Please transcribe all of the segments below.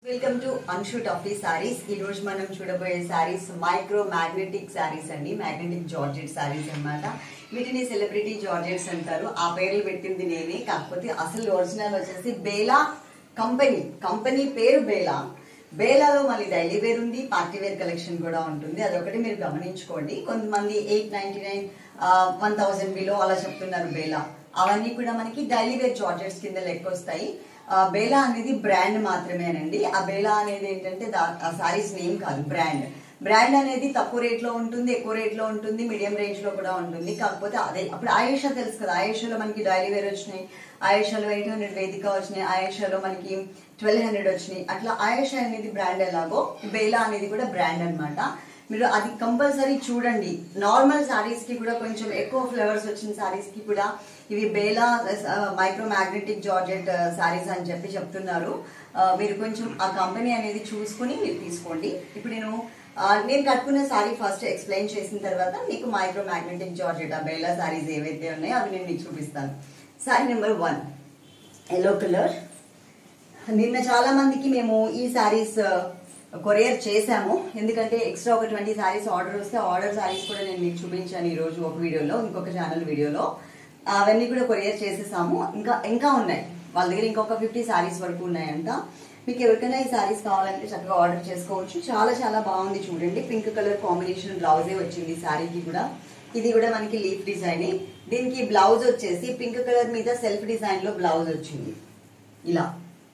welcome to Anshu taffy saris ఈ రోజు మనం చూడబోయే సారీస్ మైక్రో మ్యాగ్నెటిక్ సారీస్ అండి మ్యాగ్నెటిక్ జార్జెట్ సారీస్ అన్నమాట వీటిని సెలబ్రిటీ జార్జెట్స్ అంటారు ఆ పేర్లు పెట్టింది నేనే కాకపోతే అసలు ఒరిజినల్ వచ్చేసి బేలా కంపెనీ కంపెనీ పేరు బేలా బేలాలో మళ్ళీ డైలీ వేర్ ఉంది పార్టీ వేర్ కలెక్షన్ కూడా ఉంటుంది అదొకటి మీరు గమనించుకోండి కొంతమంది eight ninety nine one thousand below అలా చెప్తున్నారు బేలా అవన్నీ కూడా మనకి డైలీ వేర్ జార్జెట్స్ కింద లెక్క వస్తాయి ఆ, బేలా అనేది బ్రాండ్ మాత్రమేనండి ఆ బేలా అనేది ఏంటంటే దా- ఆ సారీస్ నేమ్ కాదు బ్రాండ్ బ్రాండ్ అనేది తక్కువ రేట్ లో ఉంటుంది ఎక్కువ రేట్ లో ఉంటుంది మీడియం రేంజ్ లో కూడా ఉంటుంది కాకపోతే అదే అప్పుడు ఆయేషా తెలుసు కదా ఆయేషాలో మనకి డైలీ వేర్ వచ్చినాయి ఆయేషాలో ఎయిట్ హండ్రెడ్ వేదిక వచ్చినాయి ఆయేషాలో మనకి ట్వెల్వ్ హండ్రెడ్ వచ్చినాయి అట్లా ఆయేషా అనేది బ్రాండ్ ఎలాగో బేలా అనేది కూడా బ్రాండ్ అన్నమాట మీరు అది కంపల్సరీ చూడండి నార్మల్ సారీస్ కి కూడా కొంచెం ఎక్కువ ఫ్లేవర్స్ వచ్చిన సారీస్ కి కూడా ఇవి Bela micro magnetic georgette saris అని చెప్పి చెప్తున్నారు ఆ, మీరు కొంచెం ఆ కంపెనీ అనేది చూసుకుని మీరు తీసుకోండి ఇప్పుడు నేను ఆ, నేను కట్టుకున్న సారీ ఫస్ట్ ఎక్స్ప్లెయిన్ చేసిన తర్వాత మీకు మైక్రో మ్యాగ్నెటిక్ జార్జెట్ ఆ బేలా సారీస్ ఏవైతే ఉన్నాయో అవి నేను మీకు చూపిస్తాను sari number one yellow colour నిన్న చాలా మందికి మేము ఈ సారీస్ కొరియర్ చేశాము ఎందుకంటే ఎక్స్ట్రా ఒక ట్వంటీ సారీస్ ఆర్డర్ వస్తే ఆర్డర్ సారీస్ కూడా నేను మీకు చూపించాను ఈ రోజు ఒక వీడియోలో ఇంకొక ఛానల్ వీడియోలో అవన్నీ కూడా కొరియర్ చేసేసాము ఇంకా ఇంకా ఉన్నాయి వాళ్ళ దగ్గర ఇంకొక ఫిఫ్టీ సారీస్ వరకు ఉన్నాయంట మీకు ఎవరికైనా ఈ సారీస్ కావాలంటే చక్కగా ఆర్డర్ చేసుకోవచ్చు చాలా చాలా బాగుంది చూడండి పింక్ కలర్ కాంబినేషన్ బ్లౌజే వచ్చింది సారీకి కూడా ఇది కూడా మనకి లీఫ్ డిజైన్ దీనికి బ్లౌజ్ వచ్చేసి పింక్ కలర్ మీద సెల్ఫ్ డిజైన్ లో బ్లౌజ్ వచ్చింది ఇలా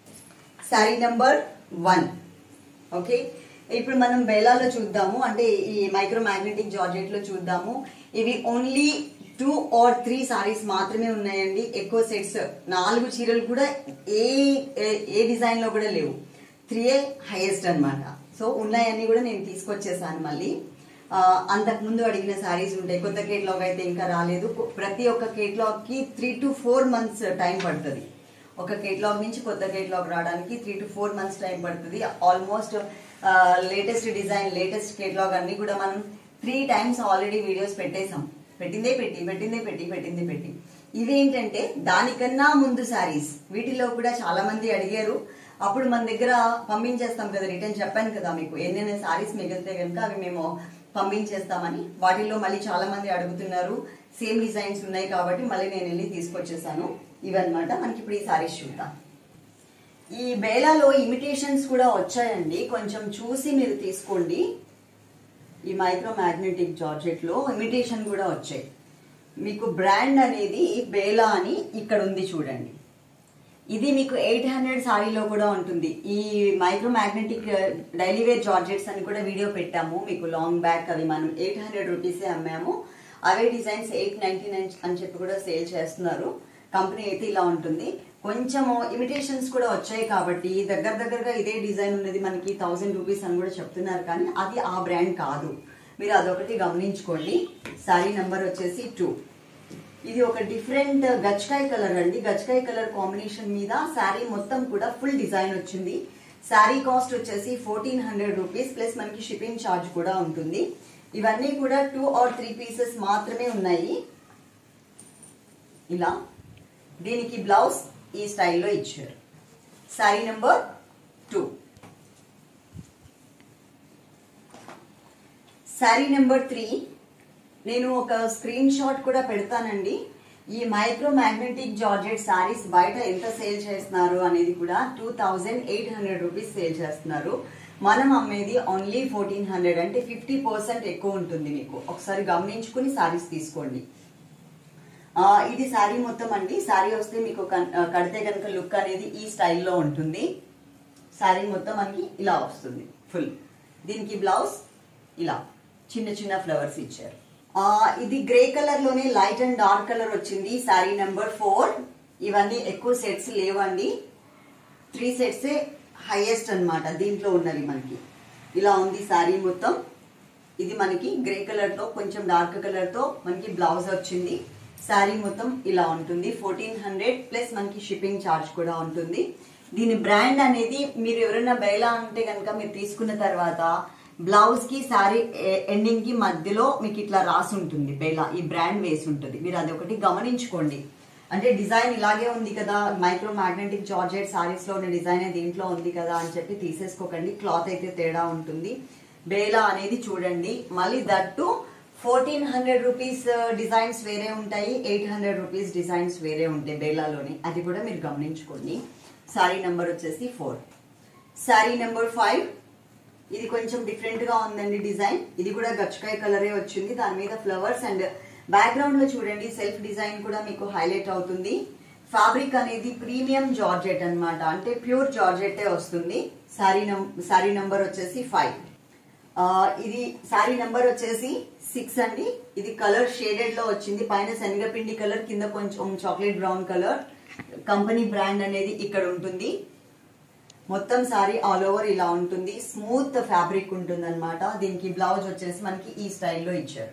శారీ నెంబర్ వన్ ఓకే ఇప్పుడు మనం బేలాలో చూద్దాము అంటే ఈ మైక్రో మ్యాగ్నెటిక్ జార్జెట్ లో చూద్దాము ఇవి only two or three saris మాత్రమే ఉన్నాయండి ఎక్కువ సెట్స్ నాలుగు చీరలు కూడా ఏ ఏ- ఏ డిజైన్ లో కూడా లేవు త్రీయే హైయెస్ట్ అన్నమాట సో ఉన్నాయన్నీ కూడా నేను తీసుకొచ్చేసాను మళ్ళీ ఆ, అంతకు ముందు అడిగిన సారీస్ ఉంటాయి కొత్త కేటలాగ్ అయితే ఇంకా రాలేదు ప్రతి ఒక్క కేటలాగ్ కి three to four months time పడుతుంది ఒక కేటలాగ్ నుంచి కొత్త కేటలాగ్ రావడానికి three to four months time పడుతుంది almost latest design latest catalogue అన్ని కూడా మనం త్రీ టైమ్స్ ఆల్రెడీ వీడియోస్ పెట్టేశాం పెట్టిందే పెట్టి పెట్టిందే పెట్టి పెట్టిందే పెట్టి ఇవేంటంటే దానికన్నా ముందు సారీస్ వీటిలో కూడా చాలా మంది అడిగారు అప్పుడు మన దగ్గర పంపించేస్తాం కదా రిటర్న్ చెప్పాను కదా మీకు ఎన్నెన్ని సారీస్ మిగిలితే కనుక అవి మేము పంపించేస్తామని వాటిల్లో మళ్ళీ చాలా మంది అడుగుతున్నారు సేమ్ డిజైన్స్ ఉన్నాయి కాబట్టి మళ్ళీ నేను వెళ్ళి తీసుకొచ్చేసాను ఇవన్నమాట మనకి ఇప్పుడు ఈ సారీస్ చూద్దాం ఈ బేలాలో ఇమిటేషన్స్ కూడా వచ్చాయండి కొంచెం చూసి మీరు తీసుకోండి ఈ మైక్రో మ్యాగ్నెటిక్ జార్జెట్ లో ఇమిటేషన్ కూడా వచ్చాయి మీకు బ్రాండ్ అనేది బేలా అని ఇక్కడ ఉంది చూడండి ఇది మీకు ఎయిట్ హండ్రెడ్ సారీలో కూడా ఉంటుంది ఈ micro magnetic daily wear georgettes అని కూడా వీడియో పెట్టాము మీకు లాంగ్ బ్యాక్ అవి మనం ఎయిట్ హండ్రెడ్ రూపీసే అమ్మాము అవే డిజైన్స్ ఎయిట్ నైన్టీ నైన్ అని చెప్పి కూడా సేల్ చేస్తున్నారు కంపెనీ అయితే ఇలా ఉంటుంది కొంచెము ఇమిటేషన్స్ కూడా వచ్చాయి కాబట్టి దగ్గర దగ్గరగా ఇదే డిజైన్ ఉన్నది మనకి థౌసండ్ రూపీస్ అని కూడా చెప్తున్నారు కానీ అది ఆ బ్రాండ్ కాదు మీరు అదొకటి గమనించుకోండి సారీ నెంబర్ వచ్చేసి టూ ఇది ఒక డిఫరెంట్ గచ్చకాయ కలర్ అండి గచ్చకాయ కలర్ కాంబినేషన్ మీద శారీ మొత్తం కూడా ఫుల్ డిజైన్ వచ్చింది శారీ కాస్ట్ వచ్చేసి ఫోర్టీన్ హండ్రెడ్ రూపీస్ ప్లస్ మనకి షిప్పింగ్ ఛార్జ్ కూడా ఉంటుంది ఇవన్నీ కూడా టూ ఆర్ త్రీ పీసెస్ మాత్రమే ఉన్నాయి ఇలా దీనికి బ్లౌజ్ ఈ స్టైల్లో ఇచ్చారు sari number two sari number three నేను ఒక స్క్రీన్ షాట్ కూడా పెడతానండి ఈ మైక్రో మ్యాగ్నెటిక్ జార్జెట్ సారీస్ బయట ఎంత సేల్ చేస్తున్నారు అనేది కూడా two thousand eight hundred rupees sale చేస్తున్నారు మనం అమ్మేది ఓన్లీ ఫోర్టీన్ హండ్రెడ్ అంటే ఫిఫ్టీ పర్సెంట్ ఎక్కువ ఉంటుంది మీకు ఒకసారి గమనించుకుని సారీస్ తీసుకోండి ఆ, ఇది శారీ మొత్తం అండి శారీ వస్తే మీకు కన్- ఆ, కడితే కనుక లుక్ అనేది ఈ స్టైల్లో ఉంటుంది శారీ మొత్తం మనకి ఇలా వస్తుంది ఫుల్ దీనికి బ్లౌజ్ ఇలా చిన్న చిన్న ఫ్లవర్స్ ఇచ్చారు ఆ, ఇది గ్రే కలర్ లోనే లైట్ అండ్ డార్క్ కలర్ వచ్చింది శారీ నెంబర్ ఫోర్ ఇవన్నీ ఎక్కువ సెట్స్ లేవండి త్రీ సెట్సే హైయెస్ట్ అన్నమాట దీంట్లో ఉన్నవి మనకి ఇలా ఉంది శారీ మొత్తం ఇది మనకి గ్రే కలర్ తో కొంచెం డార్క్ కలర్ తో మనకి బ్లౌజ్ వచ్చింది శారీ మొత్తం ఇలా ఉంటుంది ఫోర్టీన్ హండ్రెడ్ ప్లస్ మనకి షిప్పింగ్ ఛార్జ్ కూడా ఉంటుంది దీని బ్రాండ్ అనేది మీరు ఎవరైనా బయలా అంటే కనుక మీరు తీసుకున్న తర్వాత బ్లౌజ్ కి శారీ ఎండింగ్ కి మధ్యలో మీకు ఇట్లా రాసి ఉంటుంది బేలా ఈ బ్రాండ్ వేసి ఉంటుంది మీరు అది ఒకటి గమనించుకోండి అంటే డిజైన్ ఇలాగే ఉంది కదా మైక్రో మ్యాగ్నెటిక్ జార్జెట్ సారీస్ లో ఉన్న డిజైన్ దీంట్లో ఉంది కదా అని చెప్పి తీసేసుకోకండి క్లాత్ అయితే తేడా ఉంటుంది బేలా అనేది చూడండి మళ్ళీ that fourteen hundred rupees designs వేరే ఉంటాయి ఎయిట్ హండ్రెడ్ రూపీస్ డిజైన్స్ వేరే ఉంటాయి బేలాలోని అది కూడా మీరు గమనించుకోండి సారీ నెంబర్ వచ్చేసి ఫోర్ సారీ నెంబర్ ఫైవ్ ఇది కొంచెం డిఫరెంట్ గా ఉందండి డిజైన్ ఇది కూడా గచ్చకాయ కలరే వచ్చింది దాని మీద ఫ్లవర్స్ అండ్ బ్యాక్గ్రౌండ్ లో చూడండి సెల్ఫ్ డిజైన్ కూడా మీకు హైలైట్ అవుతుంది ఫ్యాబ్రిక్ అనేది ప్రీమియం జార్జెట్ అన్నమాట అంటే ప్యూర్ జార్జెట్ వస్తుంది సారీ సారీ నంబర్ వచ్చేసి ఫైవ్ ఇది సారీ నంబర్ వచ్చేసి సిక్స్ అండి ఇది కలర్ షేడెడ్ లో వచ్చింది పైన శనగపిండి కలర్ కింద కొంచెం chocolate brown colour company brand అనేది ఇక్కడ ఉంటుంది మొత్తం సారీ ఆల్ ఓవర్ ఇలా ఉంటుంది స్మూత్ ఫ్యాబ్రిక్ ఉంటుంది అనమాట దీనికి బ్లౌజ్ వచ్చేసి మనకి ఈ స్టైల్లో ఇచ్చారు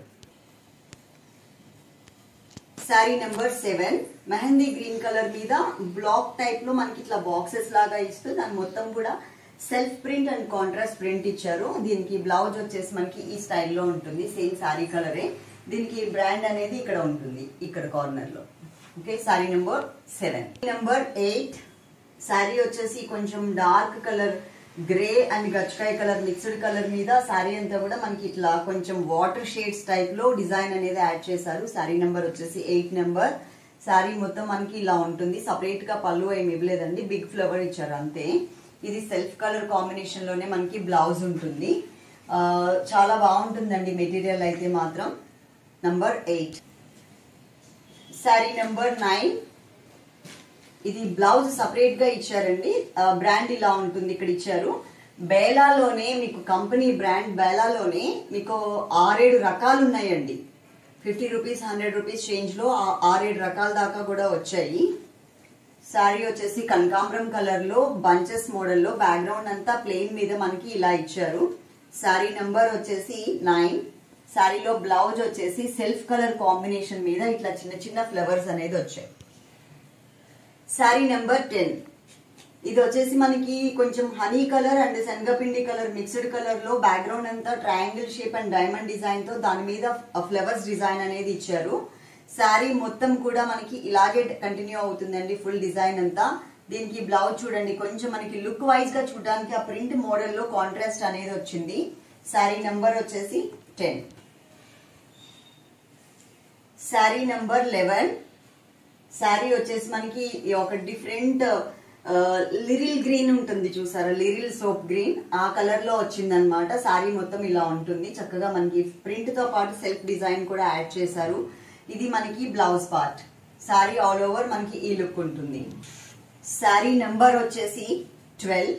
sari number seven mehndi green colour మీద బ్లాక్ టైప్ లో మనకి ఇట్లా బాక్సెస్ లాగా ఇస్తూ దాని మొత్తం కూడా self print and contrast print ఇచ్చారు దీనికి బ్లౌజ్ వచ్చేసి మనకి ఈ స్టైల్లో ఉంటుంది సేమ్ శారీ కలరే దీనికి బ్రాండ్ అనేది ఇక్కడ ఉంటుంది ఇక్కడ కార్నర్ లో okay sari number seven number eight sari వచ్చేసి కొంచెం డార్క్ కలర్ గ్రే అండ్ గచ్చకాయ కలర్ మిక్స్డ్ కలర్ మీద శారీ అంతా కూడా మనకి ఇట్లా కొంచెం వాటర్ షేడ్స్ టైప్ లో డిజైన్ అనేది యాడ్ చేశారు శారీ నెంబర్ వచ్చేసి ఎయిట్ నెంబర్ శారీ మొత్తం మనకి ఇలా ఉంటుంది సపరేట్ గా పళ్ళు ఏమి ఇవ్వలేదండి బిగ్ ఫ్లవర్ ఇచ్చారు అంతే ఇది సెల్ఫ్ కలర్ కాంబినేషన్ లోనే మనకి బ్లౌజ్ ఉంటుంది ఆ, చాలా బాగుంటుందండి మెటీరియల్ అయితే మాత్రం number eight sari number nine ఇది బ్లౌజ్ సపరేట్ గా ఇచ్చారండి బ్రాండ్ ఇలా ఉంటుంది ఇక్కడ ఇచ్చారు బేలాలోనే మీకు కంపెనీ బ్రాండ్ బేలాలోనే మీకు ఆరేడు రకాలు ఉన్నాయండి fifty rupees hundred rupees change లో ఆ- ఆరేడు రకాల దాకా కూడా వచ్చాయి శారీ వచ్చేసి కనకాంబరం కలర్ లో బంచెస్ మోడల్ లో బ్యాక్గ్రౌండ్ అంతా ప్లెయిన్ మీద మనకి ఇలా ఇచ్చారు శారీ నంబర్ వచ్చేసి నైన్ శారీలో బ్లౌజ్ వచ్చేసి సెల్ఫ్ కలర్ కాంబినేషన్ మీద ఇట్లా చిన్న చిన్న ఫ్లవర్స్ అనేది వచ్చాయి శారీ నెంబర్ టెన్ ఇది వచ్చేసి మనకి కొంచెం హనీ కలర్ అండ్ శనగపిండి కలర్ మిక్స్డ్ కలర్ లో బ్యాక్గ్రౌండ్ అంతా triangle shape and diamond design తో దాని మీద ఫ్లవర్స్ డిజైన్ అనేది ఇచ్చారు శారీ మొత్తం కూడా మనకి ఇలాగే కంటిన్యూ అవుతుందండి ఫుల్ డిజైన్ అంతా దీనికి బ్లౌజ్ చూడండి కొంచెం మనకి లుక్ వైజ్ గా చూడడానికి ఆ ప్రింట్ మోడల్ లో కాంట్రాస్ట్ అనేది వచ్చింది శారీ నంబర్ వచ్చేసి ten sari number eleven sari వచ్చేసి మనకి ఈ ఒక డిఫరెంట్ లిరిల్ గ్రీన్ ఉంటుంది చూసారా లిరిల్ సోప్ గ్రీన్ ఆ కలర్ లో వచ్చిందనమాట శారీ మొత్తం ఇలా ఉంటుంది చక్కగా మనకి ప్రింట్ తో పాటు సెల్ఫ్ డిజైన్ కూడా యాడ్ చేశారు ఇది మనకి blouse part sari all over మనకి ఈ లుక్ ఉంటుంది శారీ నెంబర్ వచ్చేసి twelve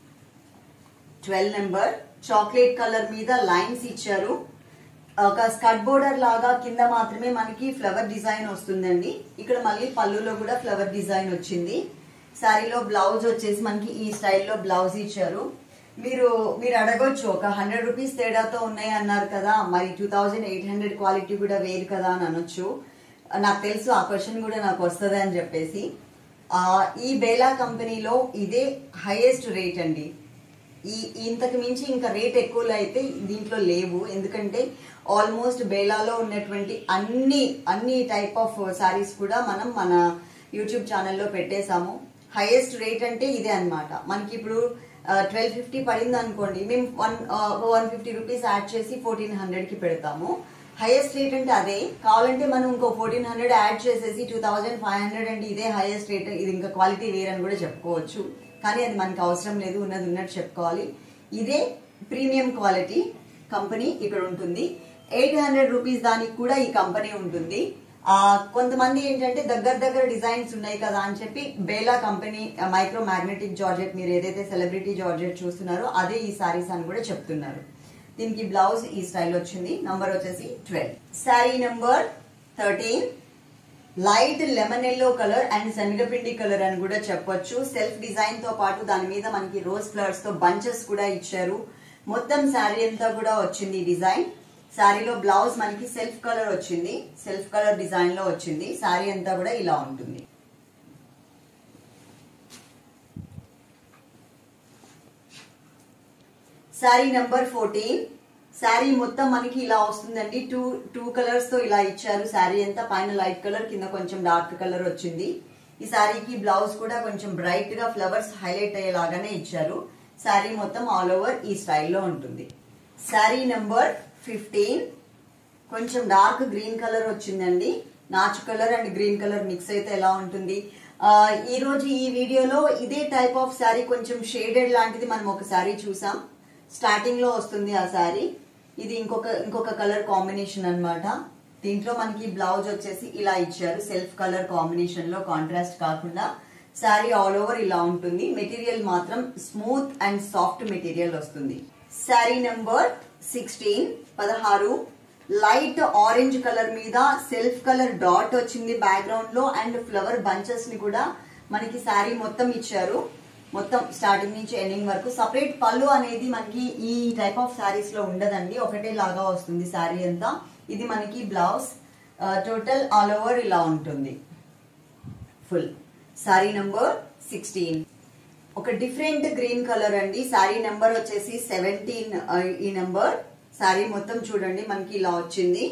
twelve number chocolate colour మీద లైన్స్ ఇచ్చారు ఒక స్కర్ట్ బోర్డర్ లాగా కింద మాత్రమే మనకి ఫ్లవర్ డిజైన్ వస్తుందండి ఇక్కడ మళ్ళీ పళ్ళులో కూడా ఫ్లవర్ డిజైన్ వచ్చింది శారీలో బ్లౌజ్ వచ్చేసి మనకి ఈ స్టైల్లో బ్లౌజ్ ఇచ్చారు మీరు మీరు అడగొచ్చు ఒక హండ్రెడ్ రూపీస్ తేడాతో ఉన్నాయి అన్నారు కదా మరి two thousand eight hundred quality కూడా వేరు కదా అని అనొచ్చు నాకు తెలుసు ఆ క్వశ్చన్ కూడా నాకు వస్తుంది అని చెప్పేసి ఆ, ఈ బేలా కంపెనీలో ఇదే హైయెస్ట్ రేట్ అండి ఈ ఇంతకు మించి ఇంకా రేట్ ఎక్కువలో అయితే దీంట్లో లేవు ఎందుకంటే ఆల్మోస్ట్ బేలాలో ఉన్నటువంటి అన్ని అన్ని టైప్ ఆఫ్ సారీస్ కూడా మనం మన యూట్యూబ్ ఛానల్లో పెట్టేశాము హైయెస్ట్ రేట్ అంటే ఇదే అన్నమాట మనకి ఇప్పుడు ట్వెల్వ్ ఫిఫ్టీ పడింది అనుకోండి మేము one one fifty rupees add చేసి ఫోర్టీన్ హండ్రెడ్కి పెడతాము హైయెస్ట్ రేట్ అంటే అదే కావాలంటే మనం ఇంకో ఫోర్టీన్ హండ్రెడ్ యాడ్ చేసేసి టూ థౌజండ్ ఫైవ్ హండ్రెడ్ అంటే ఇదే హైయెస్ట్ రేట్ ఇది ఇంకా క్వాలిటీ వేరని కూడా చెప్పుకోవచ్చు కానీ అది మనకు అవసరం లేదు ఉన్నది ఉన్నట్టు చెప్పుకోవాలి ఇదే ప్రీమియం క్వాలిటీ కంపెనీ ఇక్కడ ఉంటుంది ఎయిట్ హండ్రెడ్ రూపీస్ దానికి కూడా ఈ కంపెనీ ఉంటుంది ఆ కొంతమంది ఏంటంటే దగ్గర దగ్గర డిజైన్స్ ఉన్నాయి కదా అని చెప్పి Bela company micro magnetic georgette మీరు ఏదైతే సెలబ్రిటీ జార్జెట్ చూస్తున్నారో అదే ఈ సారీస్ అని కూడా చెప్తున్నారు దీనికి బ్లౌజ్ ఈ స్టైల్ వచ్చింది నంబర్ వచ్చేసి twelve sari number thirteen light lemon yellow colour and శనగపిండి కలర్ అని కూడా చెప్పొచ్చు సెల్ఫ్ డిజైన్ తో పాటు దాని మీద మనకి రోజ్ ఫ్లవర్స్ తో బంచెస్ కూడా ఇచ్చారు మొత్తం శారీ అంతా కూడా వచ్చింది ఈ డిజైన్ శారీలో బ్లౌజ్ మనకి సెల్ఫ్ కలర్ వచ్చింది సెల్ఫ్ కలర్ డిజైన్ లో వచ్చింది శారీ అంతా కూడా ఇలా ఉంటుంది శారీ నంబర్ ఫోర్టీన్ శారీ మొత్తం మనకి ఇలా వస్తుందండి టూ టూ కలర్స్ తో ఇలా ఇచ్చారు శారీ అంతా పైన లైట్ కలర్ కింద కొంచెం డార్క్ కలర్ వచ్చింది ఈ శారీకి బ్లౌజ్ కూడా కొంచెం బ్రైట్ గా ఫ్లవర్స్ హైలైట్ అయ్యేలాగానే ఇచ్చారు శారీ మొత్తం ఆల్ ఓవర్ ఈ స్టైల్లో ఉంటుంది శారీ నెంబర్ ఫిఫ్టీన్ కొంచెం డార్క్ గ్రీన్ కలర్ వచ్చిందండి నాచు colour and green colour mix అయితే ఎలా ఉంటుంది ఆ, ఈ రోజు ఈ వీడియోలో ఇదే టైప్ ఆఫ్ శారీ కొంచెం షేడెడ్ లాంటిది మనం ఒక శారీ చూసాం స్టార్టింగ్ లో వస్తుంది ఆ శారీ ఇది ఇంకొక ఇంకొక కలర్ కాంబినేషన్ అన్నమాట దీంట్లో మనకి బ్లౌజ్ వచ్చేసి ఇలా ఇచ్చారు సెల్ఫ్ కలర్ కాంబినేషన్ లో కాంట్రాస్ట్ కాకుండా శారీ ఆల్ ఓవర్ ఇలా ఉంటుంది మెటీరియల్ మాత్రం స్మూత్ అండ్ సాఫ్ట్ మెటీరియల్ వస్తుంది శారీ నెంబర్ సిక్స్టీన్ పదహారు లైట్ ఆరెంజ్ కలర్ మీద సెల్ఫ్ కలర్ డాట్ వచ్చింది బ్యాక్గ్రౌండ్ లో అండ్ ఫ్లవర్ బంచెస్ ని కూడా మనకి శారీ మొత్తం ఇచ్చారు మొత్తం స్టార్టింగ్ నుంచి ఎండింగ్ వరకు సపరేట్ పళ్ళు అనేది మనకి ఈ టైప్ ఆఫ్ శారీస్ లో ఉండదండి ఒకటే లాగా వస్తుంది శారీ అంతా ఇది మనకి బ్లౌజ్ టోటల్ ఆల్ ఓవర్ ఇలా ఉంటుంది ఫుల్ శారీ నంబర్ సిక్స్టీన్ ఒక డిఫరెంట్ గ్రీన్ కలర్ అండి శారీ నెంబర్ వచ్చేసి సెవెంటీన్ ఈ నెంబర్ శారీ మొత్తం చూడండి మనకి ఇలా వచ్చింది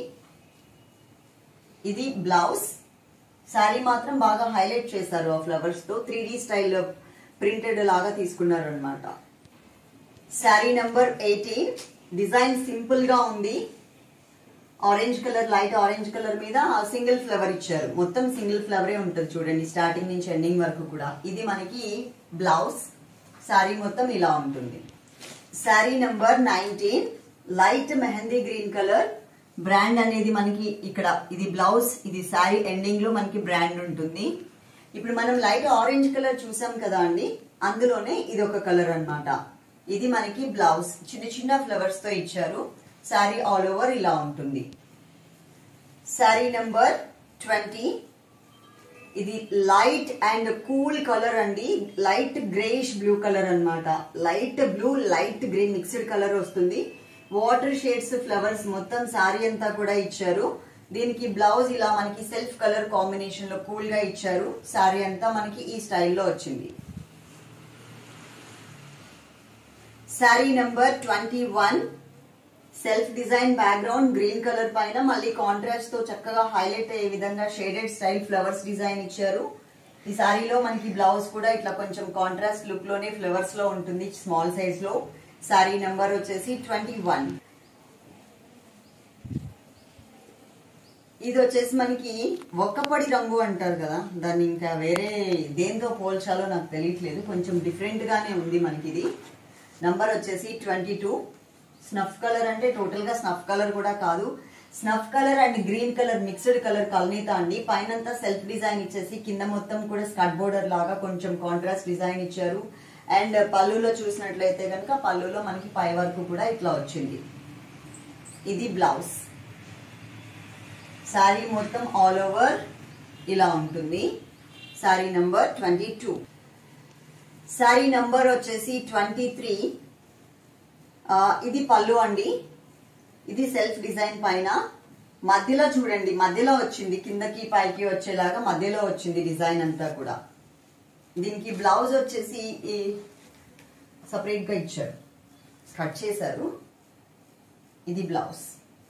ఇది బ్లౌజ్ శారీ మాత్రం బాగా హైలైట్ చేశారు ఆ ఫ్లవర్స్ తో త్రీ డి స్టైల్లో ప్రింటెడ్ లాగా తీసుకున్నారు అనమాట sari number eighteen design simple గా ఉంది orange colour light orange colour మీద సింగిల్ ఫ్లవర్ ఇచ్చారు మొత్తం సింగిల్ ఫ్లవరే ఉంటుంది చూడండి స్టార్టింగ్ నుంచి ఎండింగ్ వరకు కూడా ఇది మనకి బ్లౌజ్ శారీ మొత్తం ఇలా ఉంటుంది sari number nineteen light mehndi green colour brand అనేది మనకి ఇక్కడ ఇది బ్లౌజ్ ఇది శారీ ఎండింగ్ లో మనకి బ్రాండ్ ఉంటుంది ఇప్పుడు మనం లైట్ ఆరెంజ్ కలర్ చూసాం కదా అండి అందులోనే ఇది ఒక కలర్ అన్నమాట ఇది మనకి బ్లౌజ్ చిన్న చిన్న ఫ్లవర్స్ తో ఇచ్చారు శారీ ఆల్ ఓవర్ ఇలా ఉంటుంది శారీ నెంబర్ ట్వంటీ ఇది లైట్ అండ్ కూల్ కలర్ అండి లైట్ గ్రేష్ బ్లూ కలర్ అన్నమాట light blue light green mixed colour వస్తుంది వాటర్ షేడ్స్ ఫ్లవర్స్ మొత్తం శారీ అంతా కూడా ఇచ్చారు దీనికి బ్లౌజ్ ఇలా మనకి సెల్ఫ్ కలర్ కాంబినేషన్ లో కూల్ గా ఇచ్చారు శారీ అంతా మనకి ఈ స్టైల్లో వచ్చింది sari number twenty one self design background green colour పైన మళ్ళీ కాంట్రాస్ట్ తో చక్కగా హైలైట్ అయ్యే విధంగా షేడెడ్ స్టైల్ ఫ్లవర్స్ డిజైన్ ఇచ్చారు ఈ సారీలో మనకి బ్లౌజ్ కూడా ఇట్లా కొంచెం కాంట్రాస్ట్ లుక్ లోనే ఫ్లవర్స్ లో ఉంటుంది స్మాల్ సైజ్ లో సారీ నంబర్ వచ్చేసి ట్వంటీ వన్ ఇది వచ్చేసి మనకి ఒక్కపడి రంగు అంటారు కదా దాన్ని ఇంకా వేరే దేంతో పోల్చాలో నాకు తెలియట్లేదు కొంచెం డిఫరెంట్ గానే ఉంది మనకి ఇది నంబర్ వచ్చేసి ట్వంటీ టూ స్నఫ్ కలర్ అంటే టోటల్ గా స్నఫ్ కలర్ కూడా కాదు snuff colour and green colour mixed colour కల్నీత అండి పైనంతా సెల్ఫ్ డిజైన్ ఇచ్చేసి కింద మొత్తం కూడా స్కట్ బోర్డర్ లాగా కొంచెం కాంట్రాస్ట్ డిజైన్ ఇచ్చారు అండ్ పళ్ళులో చూసినట్లయితే కనుక పళ్ళులో మనకి పై వరకు కూడా ఇట్లా వచ్చింది ఇది బ్లౌజ్ శారీ మొత్తం ఆల్ ఓవర్ ఇలా ఉంటుంది sari number twenty two sari number వచ్చేసి ట్వంటీ త్రీ ఇది పళ్ళు అండి ఇది సెల్ఫ్ డిజైన్ పైన మధ్యలో చూడండి మధ్యలో వచ్చింది కిందకి పైకి వచ్చేలాగా మధ్యలో వచ్చింది డిజైన్ అంతా కూడా దీనికి బ్లౌజ్ వచ్చేసి ఈ సపరేట్ గా ఇచ్చారు కట్ చేశారు ఇది బ్లౌజ్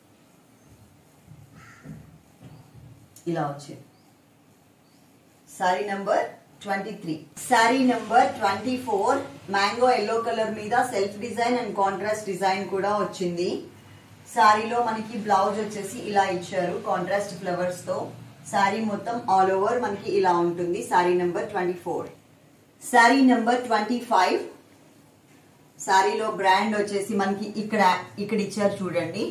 ఇలా వచ్చింది sari number twenty three sari number twenty four mango yellow colour మీద self design and contrast design కూడా వచ్చింది శారీలో మనకి బ్లౌజ్ వచ్చేసి ఇలా ఇచ్చారు కాంట్రాస్ట్ ఫ్లవర్స్ తో శారీ మొత్తం ఆల్ ఓవర్ మనకి ఇలా ఉంటుంది sari number twenty four sari number twenty five శారీలో బ్రాండ్ వచ్చేసి మనకి ఇక్కడ ఇక్కడ ఇచ్చారు చూడండి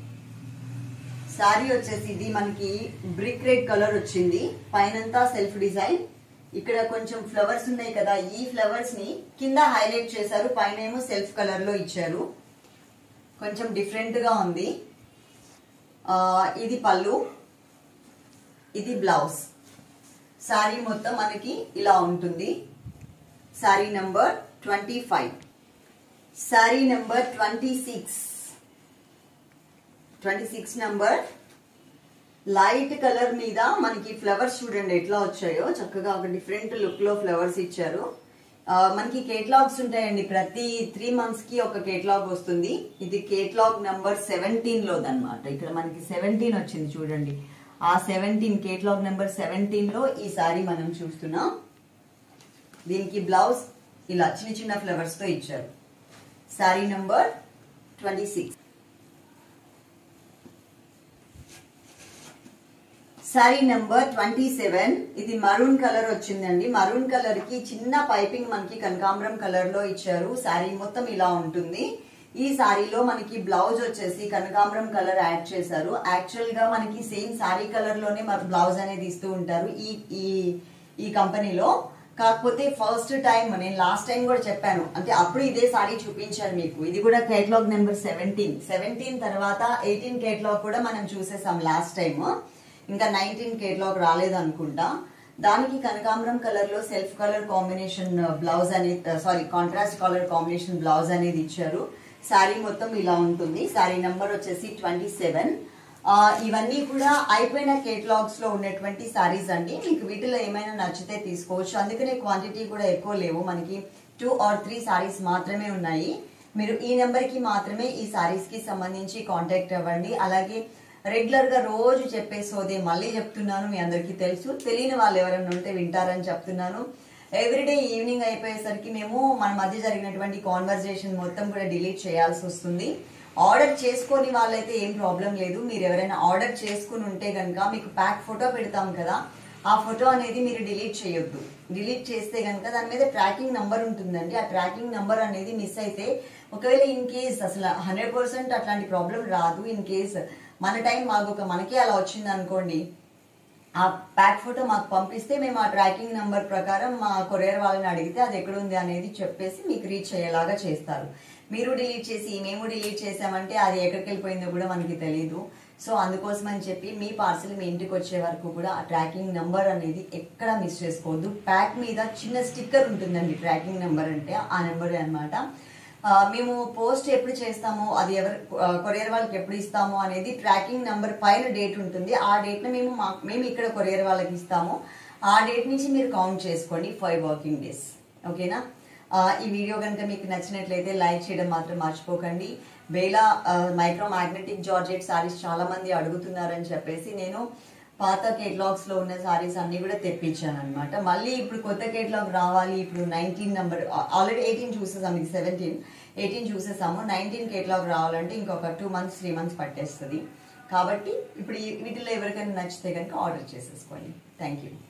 శారీ వచ్చేసి ఇది మనకి బ్రిక్ రెడ్ కలర్ వచ్చింది పైనంతా సెల్ఫ్ డిజైన్ ఇక్కడ కొంచెం ఫ్లవర్స్ ఉన్నాయి కదా ఈ ఫ్లవర్స్ ని కింద హైలైట్ చేశారు పైన ఏమో సెల్ఫ్ కలర్ లో ఇచ్చారు కొంచెం డిఫరెంట్ గా ఉంది ఆ, ఇది పళ్ళు ఇది బ్లౌజ్ శారీ మొత్తం మనకి ఇలా ఉంటుంది sari number twenty five sari number twenty six twenty six number light colour మీద మనకి ఫ్లవర్స్ చూడండి ఎట్లా వచ్చాయో చక్కగా ఒక డిఫరెంట్ లుక్ లో ఫ్లవర్స్ ఇచ్చారు ఆ, మనకి కేటలాగ్స్ ఉంటాయండి ప్రతి త్రీ మంత్స్ కి ఒక కేటలాగ్ వస్తుంది ఇది కేటలాగ్ నెంబర్ సెవెంటీన్ లోదన్నమాట ఇక్కడ మనకి సెవెంటీన్ వచ్చింది చూడండి ఆ సెవెంటీన్ కేటలాగ్ నెంబర్ సెవెంటీన్ లో ఈ సారీ మనం చూస్తున్నాం దీనికి బ్లౌజ్ ఇలా చిన్న చిన్న ఫ్లవర్స్ తో ఇచ్చారు sari number twenty six sari number twenty seven ఇది మరూన్ కలర్ వచ్చిందండి మరూన్ కలర్ కి చిన్న పైపింగ్ మనకి కనకాంబరం కలర్ లో ఇచ్చారు సారీ మొత్తం ఇలా ఉంటుంది ఈ సారీలో మనకి బ్లౌజ్ వచ్చేసి కనకాంబరం కలర్ యాడ్ చేశారు యాక్చువల్ గా మనకి సేమ్ సారీ కలర్ లోనే మన బ్లౌజ్ అనేది ఇస్తూ ఉంటారు ఈ ఈ ఈ కంపెనీలో కాకపోతే ఫస్ట్ టైం నేను లాస్ట్ టైం కూడా చెప్పాను అంటే అప్పుడు ఇదే సారీ చూపించాను మీకు ఇది కూడా కేటలాగ్ నెంబర్ సెవెంటీన్ సెవెంటీన్ తర్వాత ఎయిటీన్ కేటలాగ్ కూడా మనం చూసేసాం లాస్ట్ టైం ఇంకా నైన్టీన్ కేటలాగ్ రాలేదు అనుకుంటా దానికి కనకాంబరం కలర్ లో సెల్ఫ్ కలర్ కాంబినేషన్ బ్లౌజ్ అనేది sari contrast colour combination blouse అనేది ఇచ్చారు శారీ మొత్తం ఇలా ఉంటుంది శారీ నంబర్ వచ్చేసి ట్వంటీ సెవెన్ ఇవన్నీ కూడా అయిపోయిన కేటలాగ్స్ లో ఉన్నటువంటి సారీస్ అండి మీకు వీటిలో ఏమైనా నచ్చితే తీసుకోవచ్చు అందుకనే క్వాంటిటీ కూడా ఎక్కువ లేవు మనకి టూ ఆర్ త్రీ సారీస్ మాత్రమే ఉన్నాయి మీరు ఈ నెంబర్ కి మాత్రమే ఈ సారీస్ కి సంబంధించి కాంటాక్ట్ అవ్వండి అలాగే రెగ్యులర్ గా రోజు చెప్పే సోదే మళ్ళీ చెప్తున్నాను మీ అందరికీ తెలుసు తెలియని వాళ్ళు ఎవరైనా ఉంటే వింటారని చెప్తున్నాను ఎవ్రీడే ఈవినింగ్ అయిపోయేసరికి మేము మన మధ్య జరిగినటువంటి కాన్వర్జేషన్ మొత్తం కూడా డిలీట్ చేయాల్సి వస్తుంది ఆర్డర్ చేసుకొని వాళ్ళైతే ఏం ప్రాబ్లం లేదు మీరు ఎవరైనా ఆర్డర్ చేసుకుని ఉంటే కనుక మీకు ప్యాక్ ఫోటో పెడతాం కదా ఆ ఫోటో అనేది మీరు డిలీట్ చేయొద్దు డిలీట్ చేస్తే కనుక దాని మీద ట్రాకింగ్ నంబర్ ఉంటుందండి ఆ ట్రాకింగ్ నంబర్ అనేది మిస్ అయితే ఒకవేళ ఇన్ కేస్ అసలు హండ్రెడ్ పర్సెంట్ అట్లాంటి ప్రాబ్లం రాదు ఇన్ కేస్ మన టైం మాకు ఒక మనకే అలా వచ్చింది అనుకోండి ఆ ప్యాక్ ఫోటో మాకు పంపిస్తే మేము ఆ ట్రాకింగ్ నంబర్ ప్రకారం మా కొరియర్ వాళ్ళని అడిగితే అది ఎక్కడ ఉంది అనేది చెప్పేసి మీకు రీచ్ అయ్యేలాగా చేస్తారు మీరు డిలీట్ చేసి మేము డిలీట్ చేసామంటే అది ఎక్కడికి వెళ్ళిపోయిందో కూడా మనకి తెలియదు సో అందుకోసం అని చెప్పి మీ పార్సల్ మీ ఇంటికి వచ్చే వరకు కూడా ఆ ట్రాకింగ్ నంబర్ అనేది ఎక్కడ మిస్ చేసుకోవద్దు ప్యాక్ మీద చిన్న స్టిక్కర్ ఉంటుందండి ట్రాకింగ్ నెంబర్ అంటే ఆ నెంబర్ అన్నమాట ఆ, మేము పోస్ట్ ఎప్పుడు చేస్తామో అది ఎవరు కొరియర్ వాళ్ళకి ఎప్పుడు ఇస్తామో అనేది ట్రాకింగ్ నెంబర్ పైన డేట్ ఉంటుంది ఆ డేట్ ని మేము మా- మేము ఇక్కడ కొరియర్ వాళ్ళకి ఇస్తాము ఆ డేట్ నుంచి మీరు కౌంట్ చేసుకోండి ఫైవ్ వర్కింగ్ డేస్ ఓకేనా ఆ, ఈ వీడియో కనుక మీకు నచ్చినట్లయితే లైక్ చేయడం మాత్రం మర్చిపోకండి వేలా మైక్రో మ్యాగ్నెటిక్ జార్జెట్ సారీస్ చాలా మంది అడుగుతున్నారని చెప్పేసి నేను పాత కేటలాగ్స్ లో ఉన్న సారీస్ అన్ని కూడా తెప్పించాను అనమాట మళ్ళీ ఇప్పుడు కొత్త కేటలాగ్ రావాలి ఇప్పుడు నైన్టీన్ నెంబర్ ఆల్రెడీ ఎయిటీన్ చూసేసాం ఇది సెవెంటీన్ ఎయిటీన్ చూసేసాము నైన్టీన్ కేటలాగ్ రావాలంటే ఇంకొక టూ మంత్స్ త్రీ మంత్స్ పట్టేస్తుంది కాబట్టి ఇప్పుడు ఈ- వీటిలో ఎవరికైనా నచ్చితే కనుక ఆర్డర్ చేసేసుకోండి థ్యాంక్ యూ